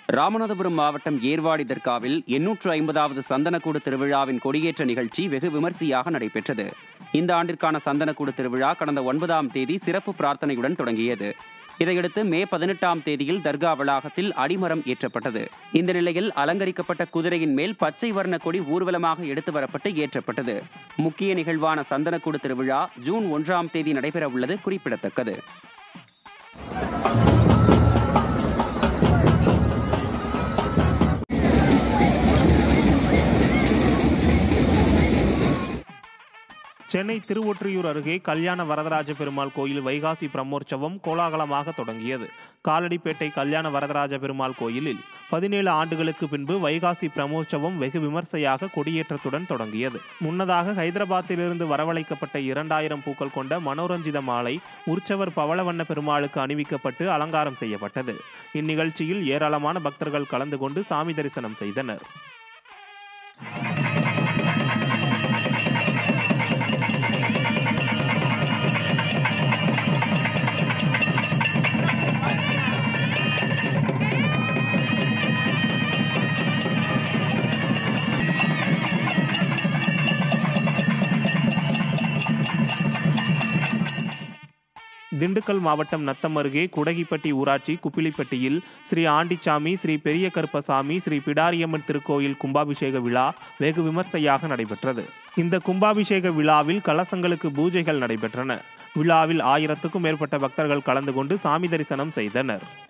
ராமநாதபுரம் மாவட்டம் ஏர்வாடி தர்காவில் எண்ணூற்று ஐம்பதாவது சந்தனக்கூடு திருவிழாவின் கொடியேற்ற நிகழ்ச்சி வெகு விமர்சையாக நடைபெற்றது இந்த ஆண்டிற்கான சந்தனக்கூடு திருவிழா கடந்த ஒன்பதாம் தேதி சிறப்பு பிரார்த்தனையுடன் தொடங்கியது இதையடுத்து மே பதினெட்டாம் தேதியில் தர்கா வளாகத்தில் அடிமரம் ஏற்றப்பட்டது இந்த நிலையில் அலங்கரிக்கப்பட்ட குதிரையின் மேல் பச்சை வர்ண கொடி ஊர்வலமாக எடுத்து வரப்பட்டு ஏற்றப்பட்டது முக்கிய நிகழ்வான சந்தனக்கூடு திருவிழா ஜூன் ஒன்றாம் தேதி நடைபெற உள்ளது குறிப்பிடத்தக்கது சென்னை திருவொற்றியூர் அருகே கல்யாண வரதராஜ பெருமாள் கோயில் வைகாசி பிரம்மோற்சவம் கோலாகலமாக தொடங்கியது காலடிப்பேட்டை கல்யாண வரதராஜ பெருமாள் கோயிலில் பதினேழு ஆண்டுகளுக்கு பின்பு வைகாசி பிரம்மோற்சவம் வெகு விமர்சையாக கொடியேற்றத்துடன் தொடங்கியது முன்னதாக ஹைதராபாத்திலிருந்து வரவழைக்கப்பட்ட இரண்டாயிரம் பூக்கள் கொண்ட மனோரஞ்சித மாலை உற்சவர் பவளவண்ண பெருமாளுக்கு அணிவிக்கப்பட்டு அலங்காரம் செய்யப்பட்டது இந்நிகழ்ச்சியில் ஏராளமான பக்தர்கள் கலந்து கொண்டு சாமி தரிசனம் செய்தனர் திண்டுக்கல் மாவட்டம் நத்தம் அருகே குடகிப்பட்டி ஊராட்சி குப்பிலிப்பட்டியில் ஸ்ரீ ஆண்டிச்சாமி ஸ்ரீ பெரிய கருப்பசாமி ஸ்ரீ பிடாரியம்மன் திருக்கோயில் கும்பாபிஷேக விழா வெகு விமர்சையாக நடைபெற்றது இந்த கும்பாபிஷேக விழாவில் கலசங்களுக்கு பூஜைகள் நடைபெற்றன விழாவில் ஆயிரத்துக்கும் மேற்பட்ட பக்தர்கள் கலந்து கொண்டு சாமி தரிசனம் செய்தனர்